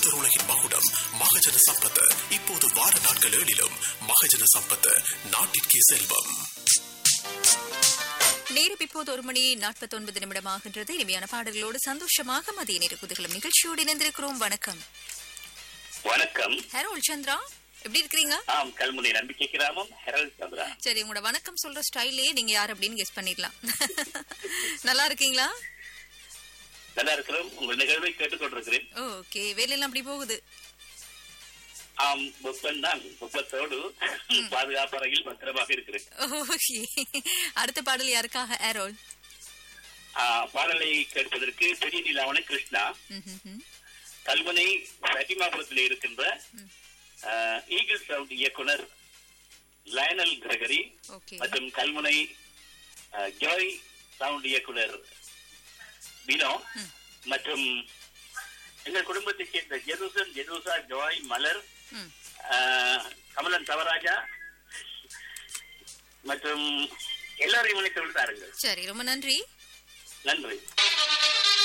யூதர் உலகின் மகுடம் மகஜன சம்பத் இப்போது வார நாட்கள் ஏழிலும் மகஜன சம்பத் நாட்டிற்கே செல்வம் நேரம் இப்போது ஒரு மணி நாற்பத்தி ஒன்பது நிமிடம் ஆகின்றது இனிமையான பாடல்களோடு சந்தோஷமாக மதிய நேர குதிகளும் நிகழ்ச்சியோடு இணைந்திருக்கிறோம் வணக்கம் வணக்கம் ஹரோல் சந்திரா எப்படி இருக்கிறீங்க ஆம் கல்முனை நம்பிக்கை கிராமம் ஹெரல் சந்திரா சரி உங்களோட வணக்கம் சொல்ற ஸ்டைலே நீங்க யார் அப்படின்னு கெஸ் பண்ணிடலாம் நல்லா இருக்கீங்களா நல்லா இருக்கிறோம் உங்கள் நிகழ்வை கேட்டுக்கொண்டிருக்கிறேன் ஓகே வேலையெல்லாம் அப்படி போகுது ஆம் வெப்பம் தான் வெப்பத்தோடு பாதுகாப்பறையில் பத்திரமாக இருக்கிறேன் ஓகே அடுத்த பாடல் யாருக்காக ஏரோல் ஆ, பாடலை கேட்பதற்கு பெரிய நிலாவண கிருஷ்ணா கல்முனை சட்டிமாபுரத்தில் இருக்கின்ற ஆ, ஈகிள் சவுண்ட் இயக்குனர் லயனல் கிரகரி ஓகே மற்றும் கல்முனை ஆ, ஜாய் சவுண்ட் இயக்குனர் வினோ மற்றும் எங்கள் குடும்பத்தைச் சேர்ந்த ஜெருசன் ஜெருசா ஜாய் மலர் ம். ஆ, கமலன் தவராஜா மற்றும் எல்லாரையும் இணைத்து விட்டாருங்கள் சரி ரொம்ப நன்றி நன்றி